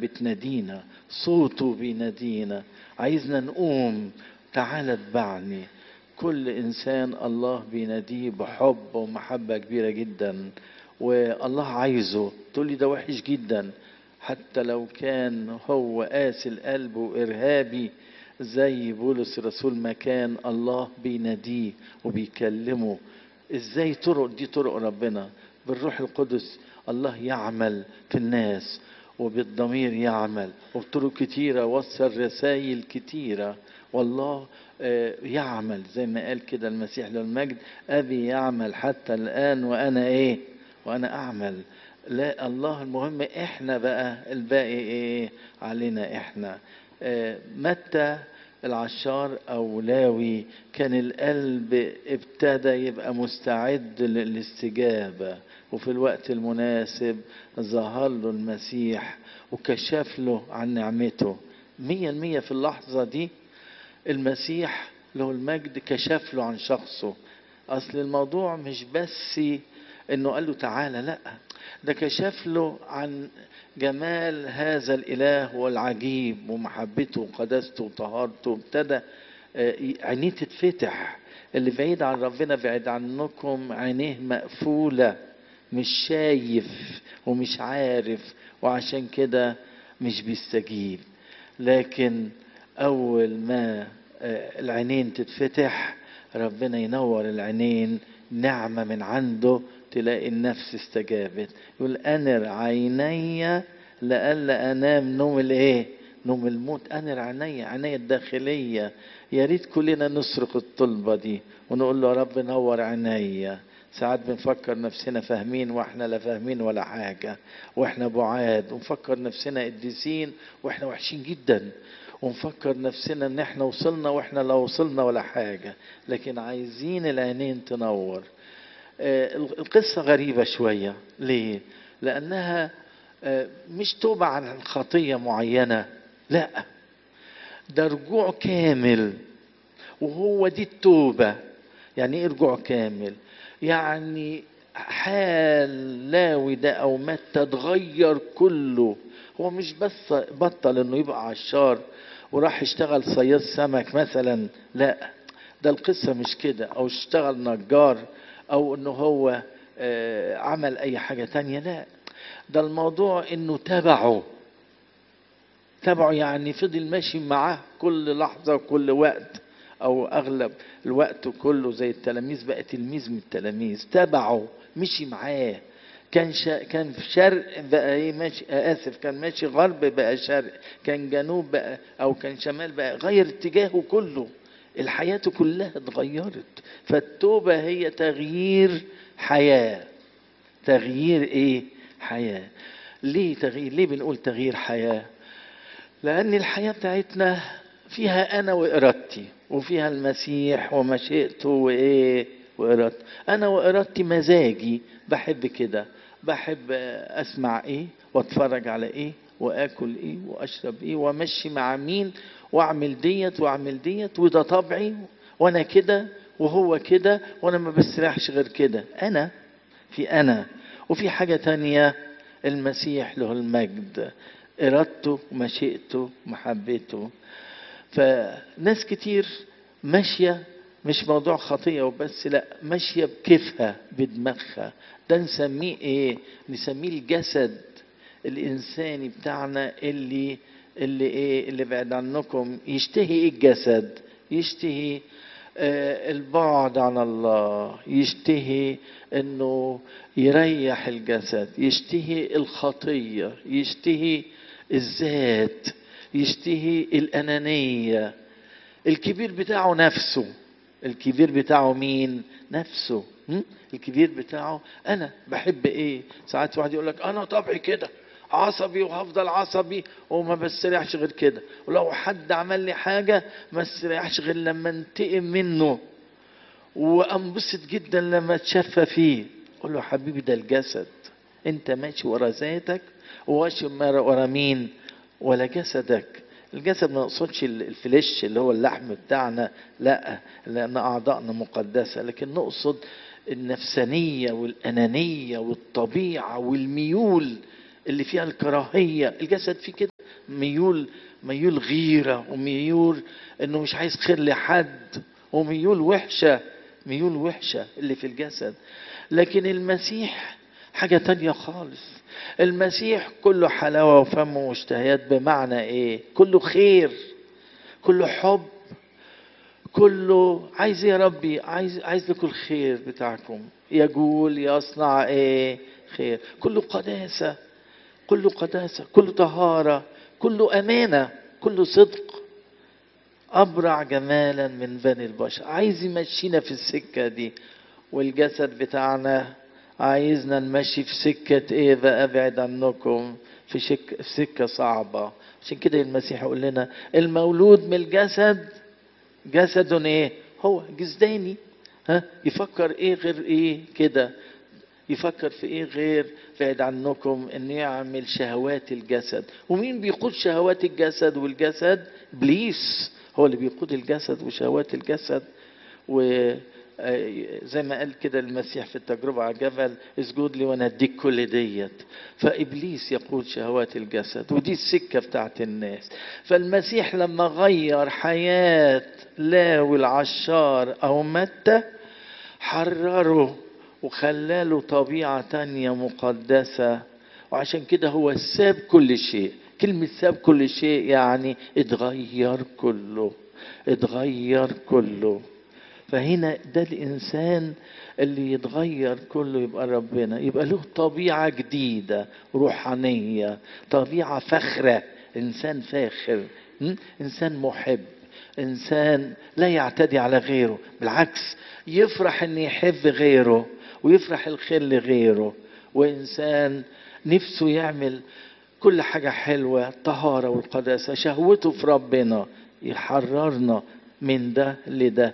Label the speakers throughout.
Speaker 1: بتنادينا صوته بينادينا عايزنا نقوم تعال اتبعني كل انسان الله بيناديه بحب ومحبه كبيره جدا والله عايزه تقول لي ده وحش جدا حتى لو كان هو قاسي القلب وارهابي زي بولس الرسول ما كان الله بيناديه وبيكلمه ازاي طرق دي طرق ربنا بالروح القدس الله يعمل في الناس وبالضمير يعمل وبطرق كتيرة وصل رسائل كتيرة والله يعمل زي ما قال كده المسيح للمجد أبي يعمل حتى الآن وأنا إيه وأنا أعمل لا الله المهم إحنا بقى الباقي إيه علينا إحنا متى العشار او لاوي كان القلب ابتدى يبقى مستعد للاستجابه وفي الوقت المناسب ظهر له المسيح وكشف له عن نعمته مية المية في اللحظة دي المسيح له المجد كشف له عن شخصه أصل الموضوع مش بس إنه قال له تعالى لأ ده كشف له عن جمال هذا الإله والعجيب ومحبته وقداسته وطهارته ابتدى عينيه تتفتح اللي بعيد عن ربنا بعيد عنكم عينيه مقفولة مش شايف ومش عارف وعشان كده مش بيستجيب لكن أول ما العينين تتفتح ربنا ينور العينين نعمة من عنده تلاقي النفس استجابت يقول أنر عيني لألا أنام نوم الإيه؟ نوم الموت أنر عيني عيني الداخلية يا ريت كلنا نصرخ الطلبة دي ونقول له يا رب نور عيني ساعات بنفكر نفسنا فاهمين واحنا لا فاهمين ولا حاجة واحنا بعاد ونفكر نفسنا قديسين واحنا وحشين جدا ونفكر نفسنا ان احنا وصلنا واحنا لا وصلنا ولا حاجة لكن عايزين العينين تنور القصة غريبة شوية ليه؟ لأنها مش توبة عن خطية معينة لا ده رجوع كامل وهو دي التوبة يعني ايه رجوع كامل يعني حال لاوي ده او متى اتغير كله هو مش بس بطل انه يبقى عشار وراح يشتغل صياد سمك مثلا لا ده القصة مش كده او اشتغل نجار او انه هو عمل اي حاجة تانية لا ده الموضوع انه تبعه تبعه يعني فضل ماشي معاه كل لحظة وكل وقت او اغلب الوقت كله زي التلاميذ بقى تلميذ من التلاميذ تبعه مشي معاه كان شا كان في شرق بقى ايه ماشي اسف كان ماشي غرب بقى شرق كان جنوب بقى او كان شمال بقى غير اتجاهه كله الحياة كلها اتغيرت فالتوبة هي تغيير حياة تغيير ايه حياة ليه تغيير ليه بنقول تغيير حياة لأن الحياة بتاعتنا فيها أنا وإرادتي وفيها المسيح ومشيئته وإيه وإرادتي أنا وإرادتي مزاجي بحب كده بحب أسمع إيه وأتفرج على إيه وآكل إيه وأشرب إيه وأمشي مع مين واعمل ديت واعمل ديت وده طبعي وانا كده وهو كده وانا ما بستريحش غير كده انا في انا وفي حاجة تانية المسيح له المجد ارادته مشيئته محبته فناس كتير ماشية مش موضوع خطية وبس لا ماشية بكيفها بدماغها ده نسميه ايه نسميه الجسد الانساني بتاعنا اللي اللي ايه اللي بعد عنكم يشتهي ايه الجسد يشتهي آه البعد عن الله يشتهي انه يريح الجسد يشتهي الخطيه يشتهي الذات يشتهي الانانيه الكبير بتاعه نفسه الكبير بتاعه مين نفسه الكبير بتاعه انا بحب ايه ساعات واحد يقول لك انا طبعي كده عصبي وهفضل عصبي وما بستريحش غير كده ولو حد عمل لي حاجة ما استريحش غير لما انتقم منه وانبسط جدا لما اتشفى فيه قول له حبيبي ده الجسد انت ماشي ورا ذاتك وماشي ورا مين ولا جسدك الجسد ما نقصدش الفليش اللي هو اللحم بتاعنا لا لان اعضائنا مقدسه لكن نقصد النفسانيه والانانيه والطبيعه والميول اللي فيها الكراهيه الجسد فيه كده ميول ميول غيرة وميول انه مش عايز خير لحد وميول وحشة ميول وحشة اللي في الجسد لكن المسيح حاجة تانية خالص المسيح كله حلاوة وفم ومشتهيات بمعنى ايه كله خير كله حب كله عايز يا ربي عايز عايز لكم الخير بتاعكم يقول يصنع ايه خير كله قداسة كله قداسة كله طهارة كله أمانة كله صدق أبرع جمالا من بني البشر عايز يمشينا في السكة دي والجسد بتاعنا عايزنا نمشي في سكة ايه بقى ابعد عنكم في, شك في سكة صعبة عشان كده المسيح يقول لنا المولود من الجسد جسد ايه هو جسداني ها يفكر ايه غير ايه كده يفكر في ايه غير بعد عنكم ان يعمل شهوات الجسد ومين بيقود شهوات الجسد والجسد ابليس هو اللي بيقود الجسد وشهوات الجسد و زي ما قال كده المسيح في التجربة على الجبل اسجد لي وانا اديك كل ديت فابليس يقود شهوات الجسد ودي السكة بتاعت الناس فالمسيح لما غير حياة لاوي العشار او متى حرره وخلاله طبيعة تانية مقدسة وعشان كده هو ساب كل شيء كلمة ساب كل شيء يعني اتغير كله اتغير كله فهنا ده الإنسان اللي يتغير كله يبقى ربنا يبقى له طبيعة جديدة روحانية طبيعة فخرة إنسان فاخر إنسان محب إنسان لا يعتدي على غيره بالعكس يفرح إن يحب غيره ويفرح الخير لغيره وإنسان نفسه يعمل كل حاجة حلوة الطهارة والقداسة شهوته في ربنا يحررنا من ده لده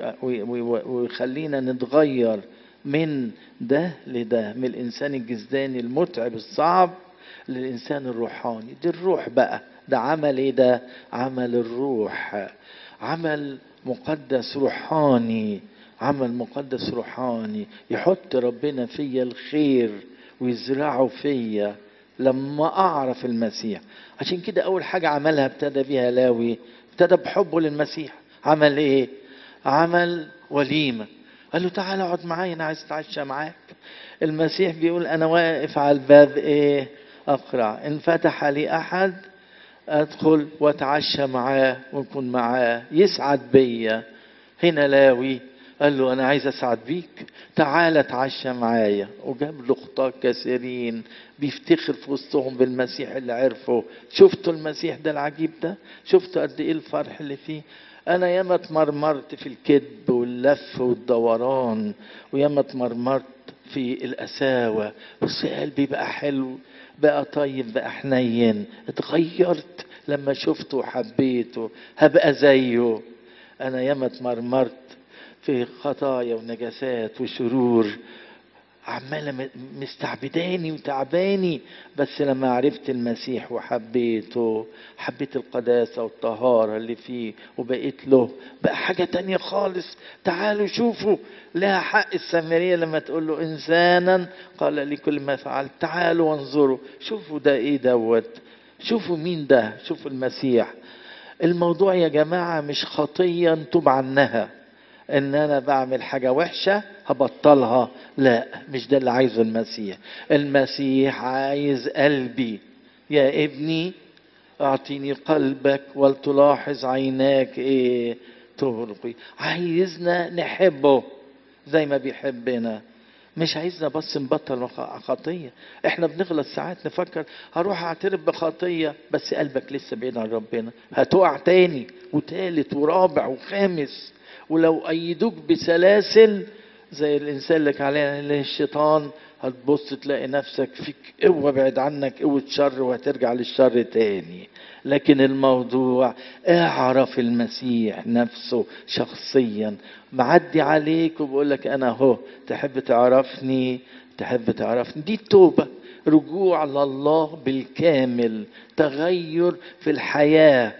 Speaker 1: ويخلينا نتغير من ده لده من الإنسان الجسداني المتعب الصعب للإنسان الروحاني دي الروح بقى ده عمل إيه ده عمل الروح عمل مقدس روحاني عمل مقدس روحاني يحط ربنا فيا الخير ويزرعه فيا لما اعرف المسيح عشان كده اول حاجه عملها ابتدى بيها لاوي ابتدى بحبه للمسيح عمل ايه عمل وليمه قال له تعالى اقعد معايا انا عايز اتعشى معاك المسيح بيقول انا واقف على الباب ايه اقرع ان فتح لي احد ادخل واتعشى معاه ونكون معاه يسعد بيا هنا لاوي قال له انا عايز اسعد بيك تعالى اتعشى معايا وجاب له خطاة كثيرين بيفتخر في وسطهم بالمسيح اللي عرفه شفتوا المسيح ده العجيب ده شفتوا قد ايه الفرح اللي فيه انا ياما اتمرمرت في الكذب واللف والدوران وياما اتمرمرت في القساوة بس قلبي بقى حلو بقى طيب بقى حنين اتغيرت لما شفته وحبيته هبقى زيه انا ياما اتمرمرت في خطايا ونجاسات وشرور عمالة مستعبداني وتعباني بس لما عرفت المسيح وحبيته حبيت القداسة والطهارة اللي فيه وبقيت له بقى حاجة تانية خالص تعالوا شوفوا لها حق السامرية لما تقول له إنسانا قال لي كل ما فعلت تعالوا وانظروا شوفوا ده إيه دوت شوفوا مين ده شوفوا المسيح الموضوع يا جماعة مش خطية نتوب عنها ان انا بعمل حاجة وحشة هبطلها لا مش ده اللي عايزه المسيح المسيح عايز قلبي يا ابني اعطيني قلبك ولتلاحظ عيناك ايه تغرقي عايزنا نحبه زي ما بيحبنا مش عايزنا بس نبطل خطية احنا بنغلط ساعات نفكر هروح اعترف بخطية بس قلبك لسه بعيد عن ربنا هتقع تاني وتالت ورابع وخامس ولو أيدوك بسلاسل زي الإنسان اللي عليه الشيطان هتبص تلاقي نفسك فيك قوة بعد عنك قوة شر وهترجع للشر تاني لكن الموضوع اعرف المسيح نفسه شخصيا معدي عليك وبقول لك انا اهو تحب تعرفني تحب تعرفني دي التوبة رجوع لله بالكامل تغير في الحياة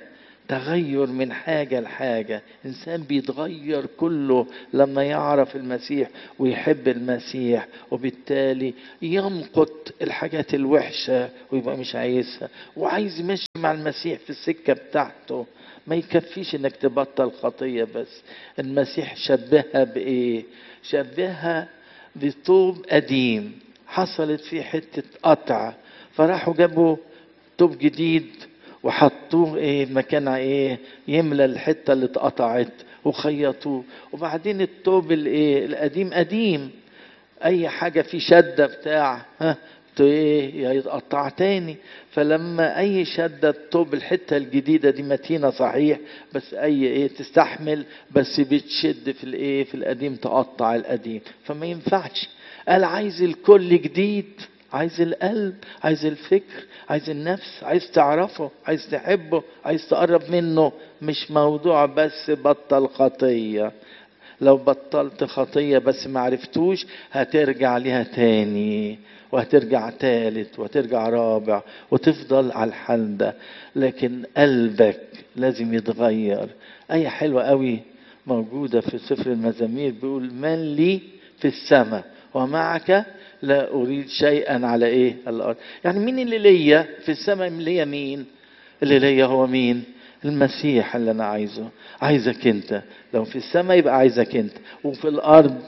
Speaker 1: تغير من حاجة لحاجة إنسان بيتغير كله لما يعرف المسيح ويحب المسيح وبالتالي يمقت الحاجات الوحشة ويبقى مش عايزها وعايز يمشي مع المسيح في السكة بتاعته ما يكفيش انك تبطل خطية بس المسيح شبهها بايه شبهها بطوب قديم حصلت فيه حتة قطع فراحوا جابوا طوب جديد وحطوه ايه مكان ايه يملى الحته اللي اتقطعت وخيطوه وبعدين الطوب الايه القديم قديم اي حاجه فيه شده بتاع ها ايه يتقطع تاني فلما اي شده الطوب الحته الجديده دي متينه صحيح بس اي ايه تستحمل بس بتشد في الايه في القديم تقطع القديم فما ينفعش قال عايز الكل جديد عايز القلب عايز الفكر عايز النفس عايز تعرفه عايز تحبه عايز تقرب منه مش موضوع بس بطل خطية لو بطلت خطية بس ما عرفتوش هترجع ليها تاني وهترجع تالت وهترجع رابع وتفضل على الحال ده لكن قلبك لازم يتغير أي حلوة قوي موجودة في سفر المزامير بيقول من لي في السماء ومعك لا أريد شيئا على إيه الأرض يعني مين اللي ليا في السماء ليا مين اللي ليا هو مين المسيح اللي أنا عايزه عايزك أنت لو في السماء يبقى عايزك أنت وفي الأرض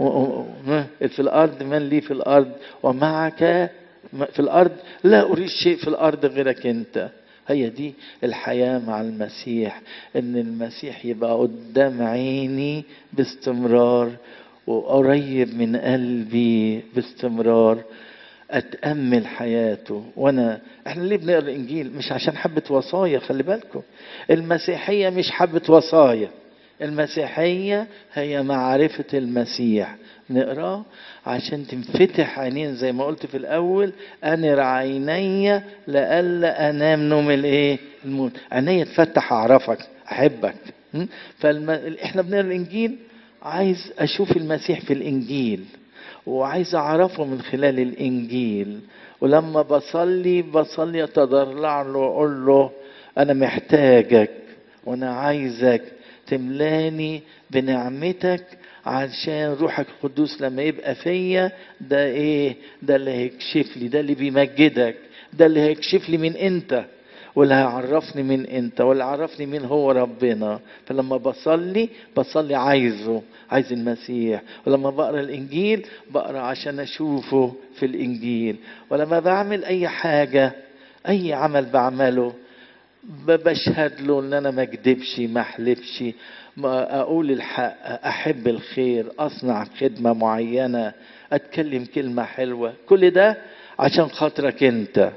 Speaker 1: في الأرض من لي في الأرض ومعك في الأرض لا أريد شيء في الأرض غيرك أنت هي دي الحياة مع المسيح إن المسيح يبقى قدام عيني باستمرار وقريب من قلبي باستمرار اتامل حياته وانا احنا ليه بنقرا الانجيل مش عشان حبه وصايا خلي بالكم المسيحيه مش حبه وصايا المسيحيه هي معرفه المسيح نقراه عشان تنفتح عينين زي ما قلت في الاول انر عيني لئلا انام نوم الايه الموت عيني تفتح اعرفك احبك فالم... احنا بنقرا الانجيل عايز اشوف المسيح في الانجيل وعايز اعرفه من خلال الانجيل ولما بصلي بصلي اتضرع له واقول له انا محتاجك وانا عايزك تملاني بنعمتك عشان روحك القدوس لما يبقى فيا ده ايه ده اللي هيكشف لي ده اللي بيمجدك ده اللي هيكشف لي من انت واللي هيعرفني من انت واللي عرفني مين هو ربنا فلما بصلي بصلي عايزه عايز المسيح ولما بقرا الانجيل بقرا عشان اشوفه في الانجيل ولما بعمل اي حاجه اي عمل بعمله بشهد له ان انا ما اكذبش ما احلفش ما اقول الحق احب الخير اصنع خدمه معينه اتكلم كلمه حلوه كل ده عشان خاطرك انت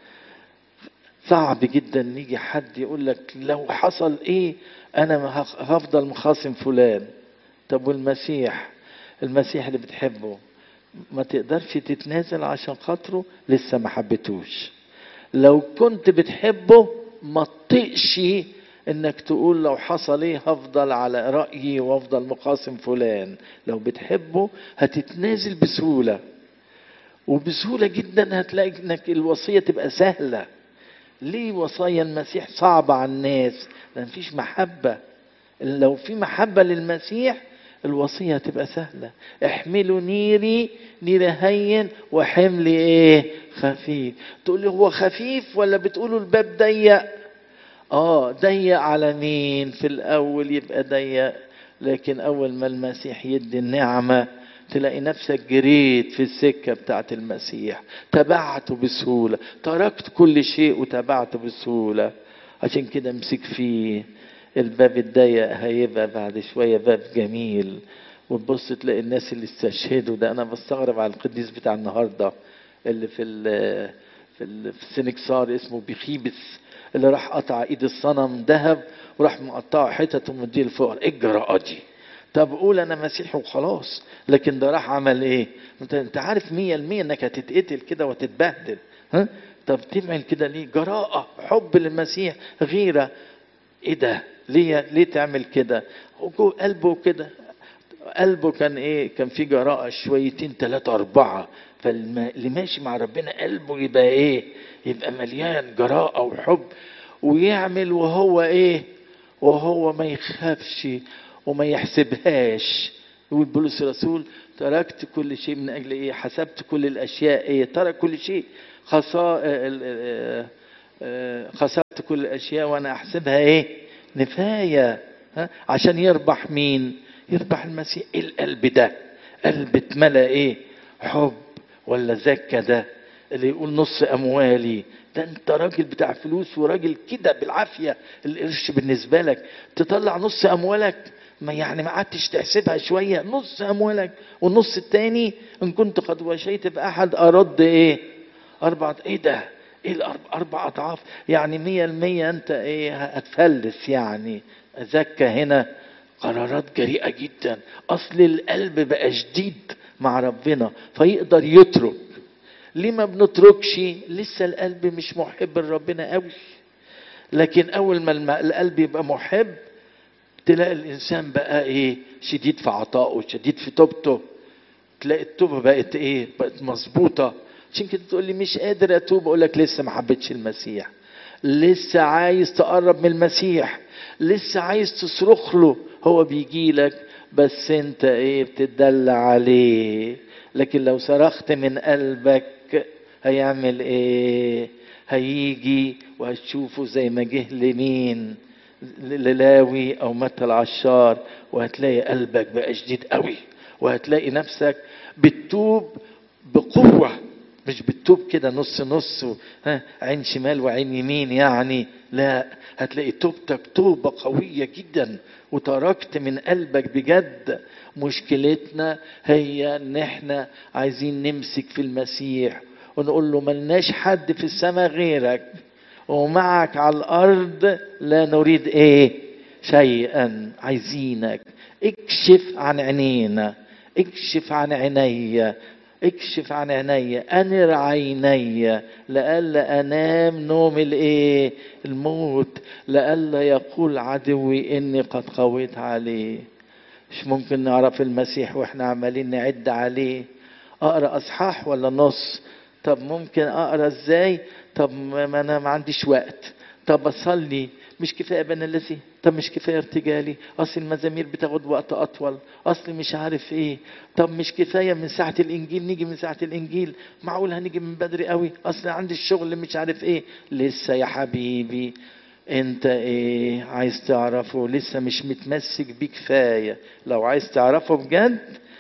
Speaker 1: صعب جدا يجي حد يقول لك لو حصل ايه انا هفضل مخاصم فلان طب والمسيح المسيح اللي بتحبه ما تقدرش تتنازل عشان خاطره لسه ما حبيتوش لو كنت بتحبه ما تطقش انك تقول لو حصل ايه هفضل على رايي وافضل مقاسم فلان لو بتحبه هتتنازل بسهوله وبسهوله جدا هتلاقي انك الوصيه تبقى سهله ليه وصايا المسيح صعبة على الناس لأن مفيش محبة لو في محبة للمسيح الوصية هتبقى سهلة احملوا نيري نير هين وحملي ايه خفيف تقول لي هو خفيف ولا بتقولوا الباب ضيق اه ضيق على مين في الاول يبقى ضيق لكن اول ما المسيح يدي النعمه تلاقي نفسك جريت في السكة بتاعت المسيح تبعته بسهولة تركت كل شيء وتبعته بسهولة عشان كده امسك فيه الباب الضيق هيبقى بعد شوية باب جميل وتبص تلاقي الناس اللي استشهدوا ده انا بستغرب على القديس بتاع النهارده اللي في ال في, ال في السنكسار اسمه بخيبس اللي راح قطع ايد الصنم ذهب وراح مقطعه حتت ومديه الفقر ايه الجراءه دي طب قول انا مسيحي وخلاص لكن ده راح عمل ايه انت انت عارف مية المية انك هتتقتل كده وتتبهدل ها طب تعمل كده ليه جراءة حب للمسيح غيرة ايه ده ليه ليه تعمل كده قلبه كده قلبه كان ايه كان في جراءة شويتين ثلاثة أربعة فاللي ماشي مع ربنا قلبه يبقى ايه يبقى مليان جراءة وحب ويعمل وهو ايه وهو ما يخافش وما يحسبهاش يقول بولس الرسول تركت كل شيء من اجل ايه حسبت كل الاشياء ايه ترك كل شيء خسا خسرت كل الاشياء وانا احسبها ايه نفايه ها عشان يربح مين يربح المسيح ايه القلب ده قلب اتملى ايه حب ولا زكى ده اللي يقول نص اموالي ده انت راجل بتاع فلوس وراجل كده بالعافيه القرش بالنسبه لك تطلع نص اموالك ما يعني ما قعدتش تحسبها شويه نص اموالك والنص التاني ان كنت قد وشيت باحد ارد ايه اربعة ايه ده ايه الاربع اربع اضعاف يعني مية المية انت ايه هتفلس يعني زكى هنا قرارات جريئة جدا اصل القلب بقى شديد مع ربنا فيقدر يترك ليه ما بنتركش لسه القلب مش محب لربنا قوي لكن اول ما القلب يبقى محب تلاقي الانسان بقى ايه شديد في عطائه شديد في توبته تلاقي التوبه بقت ايه بقت مظبوطه عشان كده تقول لي مش قادر اتوب اقول لك لسه ما حبيتش المسيح لسه عايز تقرب من المسيح لسه عايز تصرخ له هو بيجي لك بس انت ايه بتدلع عليه لكن لو صرخت من قلبك هيعمل ايه هيجي وهتشوفه زي ما جه لمين للاوي او متى العشار وهتلاقي قلبك بقى شديد قوي وهتلاقي نفسك بتتوب بقوه مش بتتوب كده نص نص ها عين شمال وعين يمين يعني لا هتلاقي توبتك توبه قويه جدا وتركت من قلبك بجد مشكلتنا هي ان احنا عايزين نمسك في المسيح ونقول له ملناش حد في السماء غيرك ومعك على الارض لا نريد ايه شيئا عايزينك اكشف عن عينينا اكشف عن عيني اكشف عن عيني انر عيني لئلا انام نوم الايه الموت لئلا يقول عدوي اني قد قويت عليه مش ممكن نعرف المسيح واحنا عمالين نعد عليه اقرا اصحاح ولا نص طب ممكن اقرا ازاي طب ما انا ما عنديش وقت طب اصلي مش كفايه بين الذي طب مش كفايه ارتجالي اصل المزامير بتاخد وقت اطول اصل مش عارف ايه طب مش كفايه من ساعه الانجيل نيجي من ساعه الانجيل معقول هنيجي من بدري قوي اصل عندي الشغل مش عارف ايه لسه يا حبيبي انت ايه عايز تعرفه لسه مش متمسك بيه كفايه لو عايز تعرفه بجد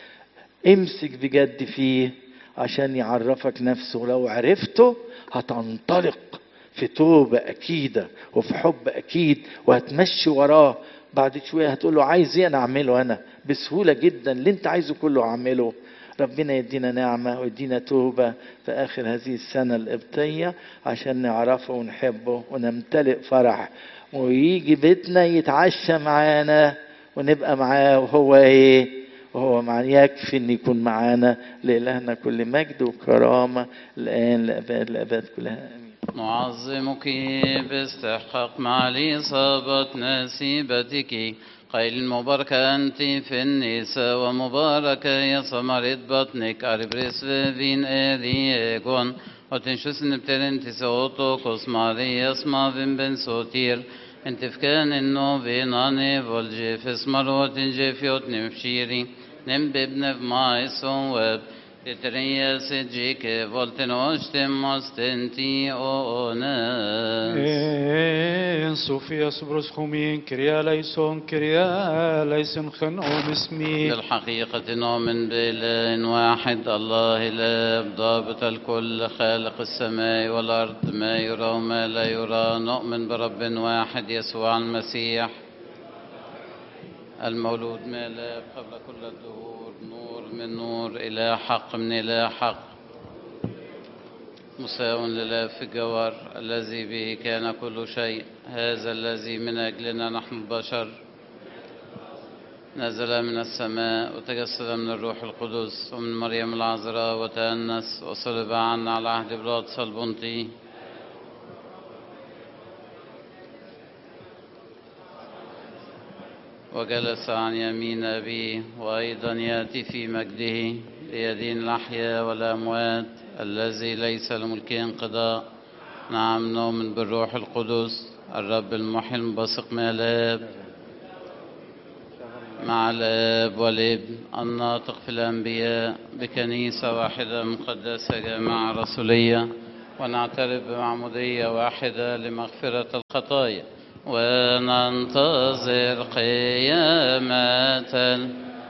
Speaker 1: امسك بجد فيه عشان يعرفك نفسه لو عرفته هتنطلق في توبة أكيدة وفي حب أكيد وهتمشي وراه بعد شوية هتقول له عايز ايه أنا أعمله أنا بسهولة جدا اللي أنت عايزه كله أعمله ربنا يدينا نعمة ويدينا توبة في آخر هذه السنة القبطية عشان نعرفه ونحبه ونمتلئ فرح ويجي بيتنا يتعشى معانا ونبقى معاه وهو ايه وهو معنا يكفي ان يكون معانا لإلهنا كل مجد وكرامة الآن لأباد الأباد كلها آمين
Speaker 2: نعظمك باستحقاق مع الإصابة نسيبتك قيل مباركة أنت في النساء ومباركة يا ثمرة بطنك أربرس فين أريكون وتنشس نبتلن تسوتو كوسماري اسما بن بن سوتير انت فكان انه بيناني فولجي في اسمروت جيفيوت نمشيري نم بابن مايسون وب تتريا سجيك فولتن وشتم مستنتي اونس
Speaker 3: إن صوفيا سبروس خومين كريا ليسون كريا ليسن خنقوم اسمي
Speaker 2: للحقيقة نؤمن بإله واحد الله الآب ضابط الكل خالق السماء والأرض ما يرى وما لا يرى نؤمن برب واحد يسوع المسيح المولود من الآب قبل كل الدهور نور من نور إلى حق من إلى حق مساو لله في الجوار الذي به كان كل شيء هذا الذي من أجلنا نحن البشر نزل من السماء وتجسد من الروح القدس ومن مريم العذراء وتأنس وصلب عنا على عهد بلاطس البنطي وجلس عن يمين أبيه وأيضا يأتي في مجده ليدين الأحياء والأموات الذي ليس لملكه انقضاء نعم نؤمن بالروح القدس الرب المحيي المبثق من الآب مع الآب والابن الناطق في الأنبياء بكنيسة واحدة مقدسة جامعة رسولية ونعترف بمعمودية واحدة لمغفرة الخطايا وننتظر قيامة